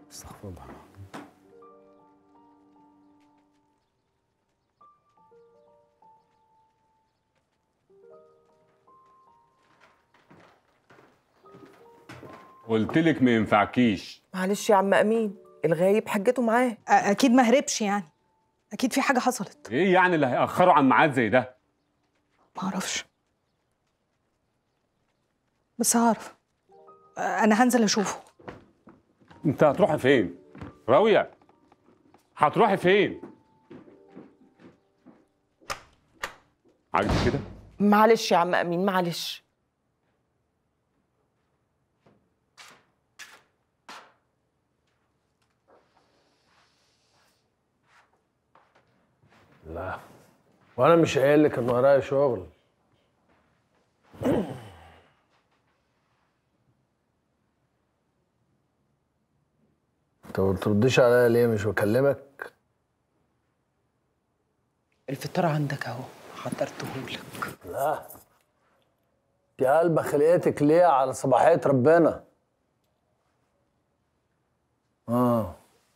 استغفر الله قلت لك ما ينفعكيش معلش يا عم امين الغايب حجته معاه أ- اكيد ما هربش يعني اكيد في حاجه حصلت ايه يعني اللي هيأخروا عن ميعاد زي ده ما اعرفش بس هعرف أ- انا هنزل اشوفه انت هتروحي فين راوية هتروحي فين عاجبك كده معلش يا عم امين معلش لا وانا مش قايل لك ان ورايا شغل انت ما بترديش عليا ليه مش بكلمك الفطار عندك اهو حضرتهولك لا يا قلب خلقتك ليه على صباحية ربنا اه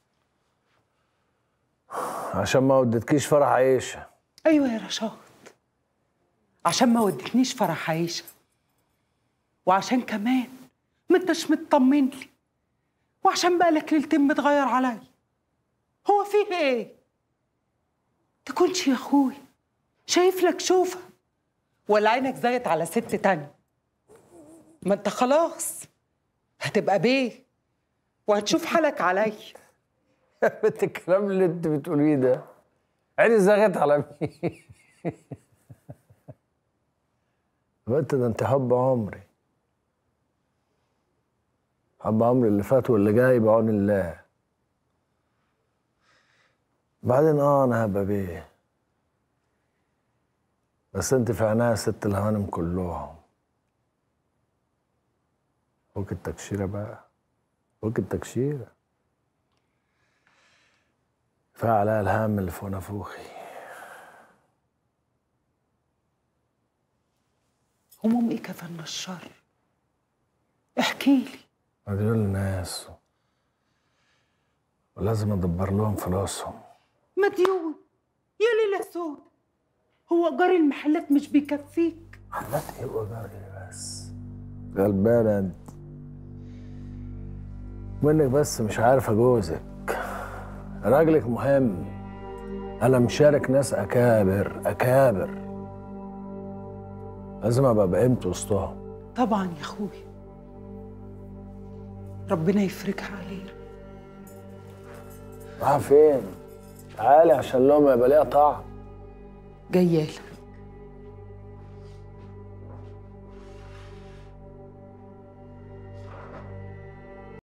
عشان ما ودتكيش فرح عيشه ايوه يا رشاد عشان ما ودتنيش فرح عيشه وعشان كمان ما انتش مطمن لي وعشان بقالك ليلتين متغير عليا هو فيه ايه تكونش يا اخوي شايف لك شوفه ولا عينك زايت على ست تانية ما انت خلاص هتبقى بيه وهتشوف حالك عليا بنت الكلام اللي انت بتقوليه ده عيني زغت على مين بنت ده انت حب عمري حب عمري اللي فات واللي جاي بعون الله بعدين اه انا هبقى بيه بس انت في عناية ست الهوانم كلهم فوق التكشيرة بقى فوق التكشيرة كفاية عليا الهم اللي فوق نافوخي هموم ايه كفن الشر احكي لي مديون الناس ولازم ادبر لهم فلوسهم مديون يا ليلة سود هو ايجار المحلات مش بيكفيك حلات ايه وجاري بس غلبانة انت منك بس مش عارف اجوزك راجلك مهم انا مشارك ناس اكابر اكابر لازم ابقى بقيمت وسطهم طبعا يا اخوي ربنا يفرجها علينا رايحة فين؟ تعالي عشان لهم يبقى ليها طعم جايالك